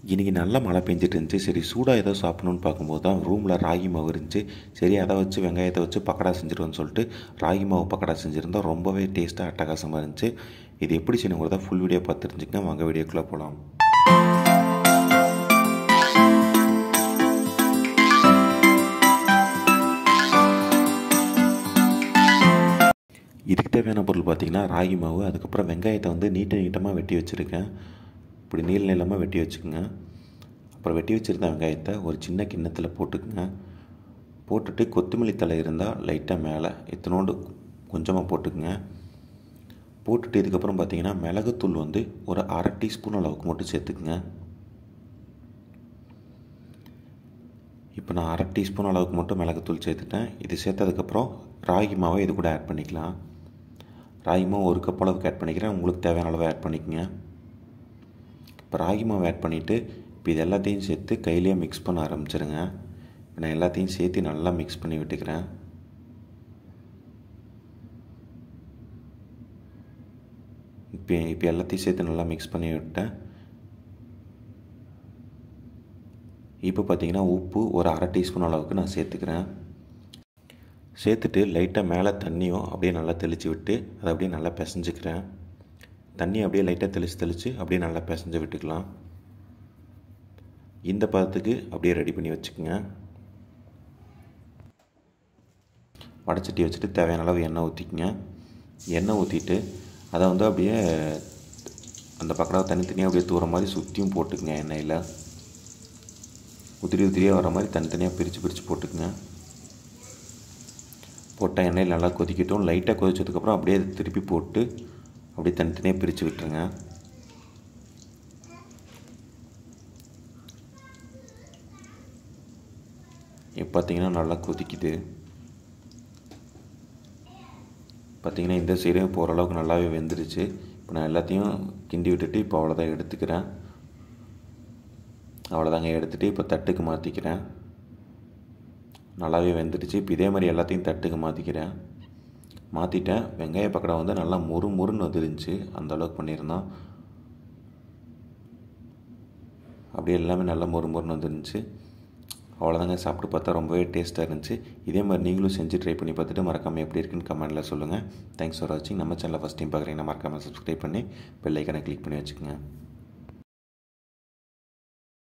இன்றைக்கி நல்லா மழை பெஞ்சிட்டு இருந்துச்சு சரி சூடாக ஏதோ சாப்பிடணும்னு பார்க்கும்போது தான் ரூமில் ராகி மாவு இருந்துச்சு சரி அதை வச்சு வெங்காயத்தை வச்சு பக்கடா செஞ்சிருவோன்னு சொல்லிட்டு ராகி மாவு பக்கடா செஞ்சுருந்தா ரொம்பவே டேஸ்ட்டாக அட்டகாசமாக இருந்துச்சு இது எப்படி செய்யணுங்கிறத ஃபுல் வீடியோ பார்த்து தெரிஞ்சுக்கங்க வாங்க வீடியோக்குள்ளே போகலாம் இதுக்கு தேவையான பொருள் பார்த்திங்கன்னா ராகி மாவு அதுக்கப்புறம் வெங்காயத்தை வந்து நீட்ட நீட்டமாக வெட்டி வச்சுருக்கேன் இப்படி நீள நீளமாக வெட்டி வச்சுக்கோங்க அப்புறம் வெட்டி வச்சுருந்த வெங்காயத்தை ஒரு சின்ன கிண்ணத்தில் போட்டுக்குங்க போட்டுட்டு கொத்தமல்லி தலை இருந்தால் லைட்டாக மேலே இத்தனோண்டு கொஞ்சமாக போட்டுக்குங்க போட்டுட்டு இதுக்கப்புறம் பார்த்தீங்கன்னா மிளகுத்தூள் வந்து ஒரு அரை டீஸ்பூன் அளவுக்கு மட்டும் சேர்த்துக்குங்க இப்போ நான் அரை டீஸ்பூன் அளவுக்கு மட்டும் மிளகுத்தூள் சேர்த்துட்டேன் இது சேர்த்ததுக்கப்புறம் ராகி மாவை இது கூட ஆட் பண்ணிக்கலாம் ராகி மாவு ஒரு கப் அளவுக்கு ஆட் பண்ணிக்கிறேன் உங்களுக்கு தேவையான அளவு ஆட் பண்ணிக்கோங்க இப்போ ராகி மாவு ஆட் பண்ணிவிட்டு இப்போ இது எல்லாத்தையும் சேர்த்து கையிலேயே மிக்ஸ் பண்ண ஆரம்பிச்சிருங்க இப்போ நான் எல்லாத்தையும் சேர்த்து நல்லா மிக்ஸ் பண்ணி விட்டுக்கிறேன் இப்போ இப்போ எல்லாத்தையும் சேர்த்து நல்லா மிக்ஸ் பண்ணி விட்டேன் இப்போ பார்த்தீங்கன்னா உப்பு ஒரு அரை டீஸ்பூன் அளவுக்கு நான் சேர்த்துக்கிறேன் சேர்த்துட்டு லைட்டாக மேலே தண்ணியும் அப்படியே நல்லா தெளித்து விட்டு அதை அப்படியே நல்லா பிசைஞ்சுக்கிறேன் தண்ணி அப்படியே லைட்டாக தெளித்து தெளித்து அப்படியே நல்லா பிசைஞ்சு விட்டுக்கலாம் இந்த பதத்துக்கு அப்படியே ரெடி பண்ணி வச்சுக்கோங்க வடச்சட்டி வச்சுட்டு தேவையான அளவு எண்ணெய் ஊற்றிக்கங்க எண்ணெய் ஊற்றிட்டு அதை வந்து அப்படியே அந்த பக்கடாவை தனித்தனியாக அப்படியே தூர மாதிரி சுற்றியும் போட்டுக்குங்க எண்ணெயில் உதிரி உதிரியாக வர மாதிரி தனித்தனியாக பிரித்து பிரித்து போட்டுக்குங்க போட்ட எண்ணெயில் நல்லா கொதிக்கட்டும் லைட்டாக கொதிச்சதுக்கப்புறம் அப்படியே திருப்பி போட்டு அப்படியே தனித்தனியாக பிரித்து விட்டுருங்க இப்போ பார்த்தீங்கன்னா நல்லா கொதிக்குது பார்த்திங்கன்னா இந்த சைடும் இப்போ ஓரளவுக்கு நல்லாவே வெந்துருச்சு இப்போ நான் எல்லாத்தையும் கிண்டி விட்டுட்டு இப்போ அவ்வளோதான் எடுத்துக்கிறேன் அவ்வளோதாங்க எடுத்துகிட்டு இப்போ தட்டுக்கு மாற்றிக்கிறேன் நல்லாவே வெந்துடுச்சு இப்போ இதே மாதிரி எல்லாத்தையும் தட்டுக்கு மாற்றிக்கிறேன் மாற்றிட்டேன் வெங்காய பக்கடா வந்து நல்லா முறு முறுன்னு வந்துருந்துச்சு அந்த அளவுக்கு பண்ணியிருந்தோம் அப்படியே எல்லாமே நல்லா மொறு மொறுன்னு வந்துருந்துச்சு அவ்வளோதாங்க சாப்பிட்டு பார்த்தா ரொம்பவே டேஸ்ட்டாக இருந்துச்சு இதே மாதிரி நீங்களும் செஞ்சு ட்ரை பண்ணி பார்த்துட்டு மறக்காமல் எப்படி இருக்குன்னு கமெண்ட்டில் சொல்லுங்கள் தேங்க்ஸ் ஃபார் வாட்சிங் நம்ம சேனலில் ஃபஸ்ட் டைம் பார்க்குறீங்கன்னா மறக்காமல் சப்ஸ்கிரைப் பண்ணி பெல் ஐக்கனை கிளிக் பண்ணி வச்சுக்கோங்க